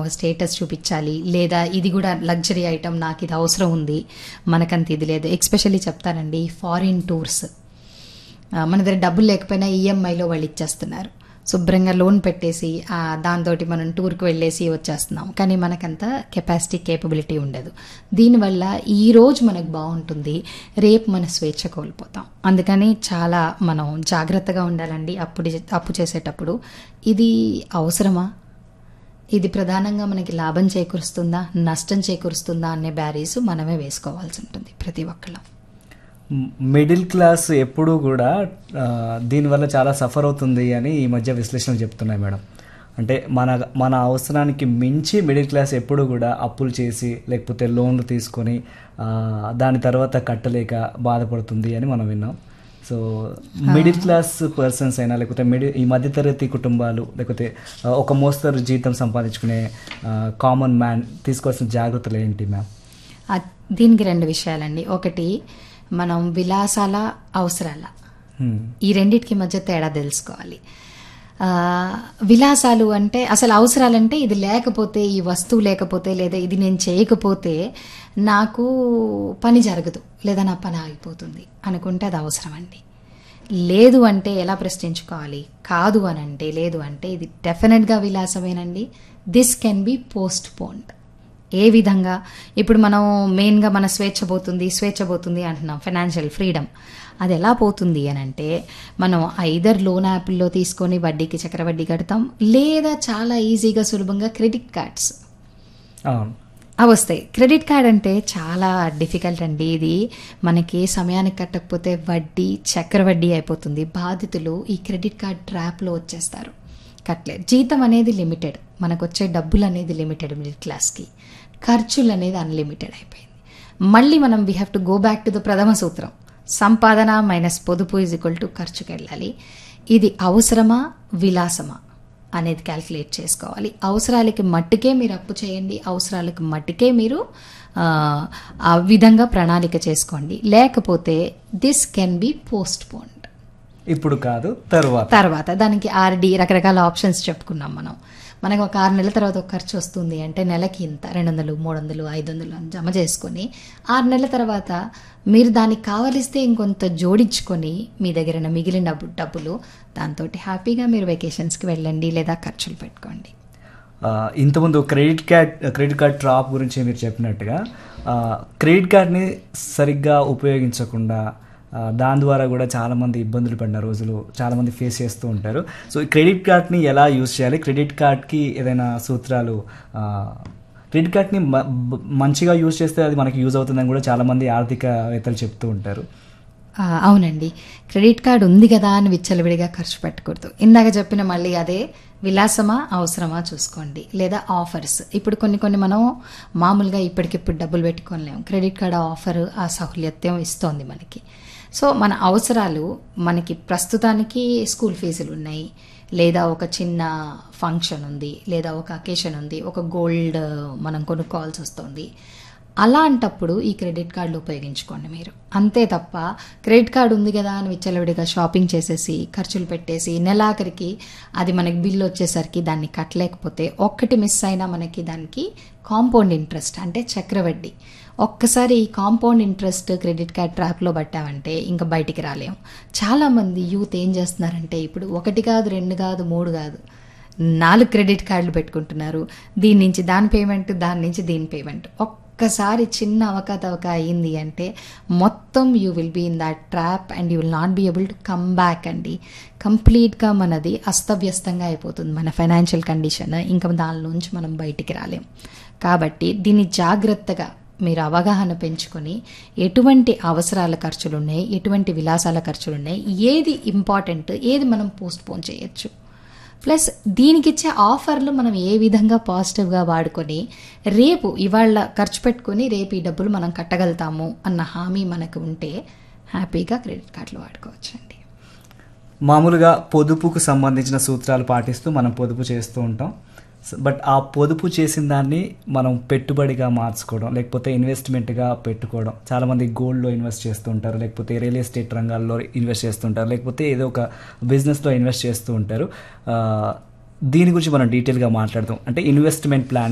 ఒక స్టేటస్ చూపించాలి లేదా ఇది కూడా లగ్జరీ ఐటమ్ నాకు ఇది అవసరం ఉంది మనకంత ఇది లేదు ఎక్స్పెషల్లీ చెప్తానండి ఫారిన్ టూర్స్ ఆ, మన దగ్గర డబ్బులు లేకపోయినా ఈఎంఐలో వాళ్ళు ఇచ్చేస్తున్నారు శుభ్రంగా లోన్ పెట్టేసి ఆ, దాంతోటి మనం టూర్కి వెళ్ళేసి వచ్చేస్తున్నాం కానీ మనకంత కెపాసిటీ కేపబిలిటీ ఉండదు దీనివల్ల ఈ రోజు మనకు బాగుంటుంది రేపు మన స్వేచ్ఛ కోల్పోతాం అందుకని చాలా మనం జాగ్రత్తగా ఉండాలండి అప్పుడు అప్పు చేసేటప్పుడు ఇది అవసరమా ఇది ప్రధానంగా మనకి లాభం చేకూరుస్తుందా నష్టం చేకూరుస్తుందా అనే బ్యారీస్ మనమే వేసుకోవాల్సి ఉంటుంది ప్రతి ఒక్కళ్ళం మిడిల్ క్లాస్ ఎప్పుడూ కూడా ఆ, దీనివల్ల చాలా సఫర్ అవుతుంది అని ఈ మధ్య విశ్లేషణలు చెప్తున్నాయి మేడం అంటే మన మన అవసరానికి మించి మిడిల్ క్లాస్ ఎప్పుడు కూడా అప్పులు చేసి లేకపోతే లోన్లు తీసుకొని ఆ, దాని తర్వాత కట్టలేక బాధపడుతుంది అని మనం విన్నాం సో మిడిల్ క్లాస్ పర్సన్స్ అయినా లేకపోతే మిడిల్ ఈ మధ్యతరగతి కుటుంబాలు లేకపోతే ఆ, ఒక మోస్తరు జీతం సంపాదించుకునే కామన్ మ్యాన్ తీసుకోవాల్సిన జాగ్రత్తలు ఏంటి మ్యామ్ ఆ, దీనికి రెండు విషయాలండి ఒకటి మనం విలాసాల అవసరాల హ్మ్. ఈ రెండిటికి మధ్య తేడా తెలుసుకోవాలి ఆ, విలాసాలు అంటే అసలు అవసరాలంటే ఇది లేకపోతే ఈ వస్తువు లేకపోతే లేదా ఇది నేను చేయకపోతే నాకు పని జరగదు లేదా నా పని ఆగిపోతుంది అనుకుంటే అది అవసరం అండి లేదు అంటే ఎలా ప్రశ్నించుకోవాలి కాదు అని అంటే లేదు అంటే ఇది డెఫినెట్గా విలాసమేనండి this can be post poned విధంగా ఇప్పుడు మనం మెయిన్గా మన స్వేచ్ఛ పోతుంది స్వేచ్ఛ పోతుంది అంటున్నాం ఫైనాన్షియల్ ఫ్రీడమ్ అది ఎలా పోతుంది అని అంటే మనం ఐదర్ లోన్ యాప్ల్లో తీసుకొని వడ్డీకి చక్రవడ్డీ కడతాం లేదా చాలా ఈజీగా సులభంగా క్రెడిట్ కార్డ్స్ అవును అవి వస్తాయి క్రెడిట్ కార్డ్ అంటే చాలా డిఫికల్ట్ అండి ఇది మనకి సమయానికి కట్టకపోతే వడ్డీ చక్రవడ్డీ అయిపోతుంది బాధితులు ఈ క్రెడిట్ కార్డ్ ట్రాప్లో వచ్చేస్తారు కట్టలేదు జీతం అనేది లిమిటెడ్ మనకు వచ్చే డబ్బులు అనేది లిమిటెడ్ మిడిల్ క్లాస్కి ఖర్చులు అనేది అన్లిమిటెడ్ అయిపోయింది మళ్ళీ మనం we have to go back to the ప్రథమ సూత్రం సంపాదన మైనస్ పొదుపు ఈజ్ ఈక్వల్ టు ఖర్చుకి వెళ్ళాలి ఇది అవసరమా విలాసమా అనేది క్యాల్కులేట్ చేసుకోవాలి అవసరాలకి మట్టుకే మీరు అప్పు చేయండి అవసరాలకు మట్టుకే మీరు ఆ, ఆ విధంగా ప్రణాళిక చేసుకోండి లేకపోతే this can be post postponed ఇప్పుడు కాదు తర్వాత తర్వాత దానికి ఆర్డి రకరకాల ఆప్షన్స్ చెప్పుకున్నాం మనం మనకు ఒక ఆరు నెలల తర్వాత ఒక ఖర్చు వస్తుంది అంటే నెలకి ఇంత రెండు వందలు మూడు వందలు ఐదు వందలు అని జమ చేసుకొని ఆరు నెలల తర్వాత మీరు దానికి కావలిస్తే ఇంకొంత జోడించుకొని మీ దగ్గర ఉన్న మిగిలిన డబ్బు డబ్బులు దాంతో హ్యాపీగా మీరు వెకేషన్స్కి వెళ్ళండి లేదా ఖర్చులు పెట్టుకోండి ఆ, ఇంతకుముందు credit card credit card drop గురించి మీరు చెప్పినట్టుగా ఆ, క్రెడిట్ కార్డ్ని సరిగ్గా ఉపయోగించకుండా ఆ, దాని ద్వారా కూడా చాలామంది ఇబ్బందులు పడిన రోజులు చాలామంది ఫేస్ చేస్తూ ఉంటారు సో ఈ క్రెడిట్ కార్డ్ని ఎలా యూజ్ చేయాలి క్రెడిట్ కార్డ్కి ఏదైనా సూత్రాలు ఆ, క్రెడిట్ కార్డ్ని మ- బ- మంచిగా యూజ్ చేస్తే అది మనకి యూజ్ అవుతుందని కూడా చాలామంది ఆర్థికవేత్తలు చెప్తూ ఉంటారు ఆ, అవునండి క్రెడిట్ కార్డు ఉంది కదా అని విచ్చలవిడిగా ఖర్చు పెట్టకూడదు ఇందాక చెప్పిన మళ్ళీ అదే విలాసమా అవసరమా చూసుకోండి లేదా ఆఫర్స్ ఇప్పుడు కొన్ని కొన్ని మనం మామూలుగా ఇప్పటికిప్పుడు డబ్బులు పెట్టుకోలేము క్రెడిట్ కార్డ్ ఆఫర్ ఆ సౌలభ్యం ఇస్తోంది మనకి సో మన అవసరాలు మనకి ప్రస్తుతానికి స్కూల్ ఫీజులు ఉన్నాయి లేదా ఒక చిన్న ఫంక్షన్ ఉంది లేదా ఒక అకేషన్ ఉంది ఒక గోల్డ్ మనం కొనుక్కోవాల్సి వస్తుంది అలాంటప్పుడు ఈ క్రెడిట్ కార్డులు ఉపయోగించుకోండి మీరు అంతే తప్ప క్రెడిట్ కార్డు ఉంది కదా అని విచ్చలవిడిగా షాపింగ్ చేసేసి ఖర్చులు పెట్టేసి నెలాఖరికి అది మనకి బిల్లు వచ్చేసరికి దాన్ని కట్టలేకపోతే ఒక్కటి మిస్ అయినా మనకి దానికి కాంపౌండ్ ఇంట్రెస్ట్ అంటే చక్రవడ్డీ ఒక్కసారి ఈ కాంపౌండ్ ఇంట్రెస్ట్ క్రెడిట్ కార్డ్ ట్రాప్లో పట్టామంటే ఇంకా బయటికి రాలేము చాలామంది యూత్ ఏం చేస్తున్నారంటే ఇప్పుడు ఒకటి కాదు రెండు కాదు మూడు కాదు నాలుగు క్రెడిట్ కార్డులు పెట్టుకుంటున్నారు దీని నుంచి దాని పేమెంట్ దాని నుంచి దీని పేమెంట్ ఒక్కసారి చిన్న అవకతవక అయింది అంటే మొత్తం you will be in that trap and you will not be able to come back అండి కంప్లీట్గా మనది అస్తవ్యస్తంగా అయిపోతుంది మన ఫైనాన్షియల్ కండిషన్ ఇంకా దాని నుంచి మనం బయటికి రాలేం కాబట్టి దీన్ని జాగ్రత్తగా మీరు అవగాహన పెంచుకొని ఎటువంటి అవసరాల ఖర్చులు ఉన్నాయి ఎటువంటి విలాసాల ఖర్చులు ఉన్నాయి ఏది ఇంపార్టెంట్ ఏది మనం పోస్ట్ పోన్ చేయొచ్చు ప్లస్ దీనికి ఇచ్చే ఆఫర్లు మనం ఏ విధంగా పాజిటివ్గా వాడుకొని రేపు ఇవాళ ఖర్చు పెట్టుకొని రేపు ఈ డబ్బులు మనం కట్టగలుగుతాము అన్న హామీ మనకు ఉంటే హ్యాపీగా క్రెడిట్ కార్డులు వాడుకోవచ్చండి మామూలుగా పొదుపుకు సంబంధించిన సూత్రాలు పాటిస్తూ మనం పొదుపు చేస్తూ ఉంటాం స- బట్ ఆ పొదుపు చేసిన దాన్ని మనం పెట్టుబడిగా మార్చుకోవడం లేకపోతే ఇన్వెస్ట్మెంట్గా పెట్టుకోవడం చాలామంది గోల్డ్లో ఇన్వెస్ట్ చేస్తూ ఉంటారు లేకపోతే రియల్ ఎస్టేట్ రంగాల్లో ఇన్వెస్ట్ చేస్తుంటారు లేకపోతే ఏదో ఒక బిజినెస్లో ఇన్వెస్ట్ చేస్తూ ఉంటారు ఆ, దీని గురించి మనం డీటెయిల్గా మాట్లాడదాం అంటే ఇన్వెస్ట్మెంట్ ప్లాన్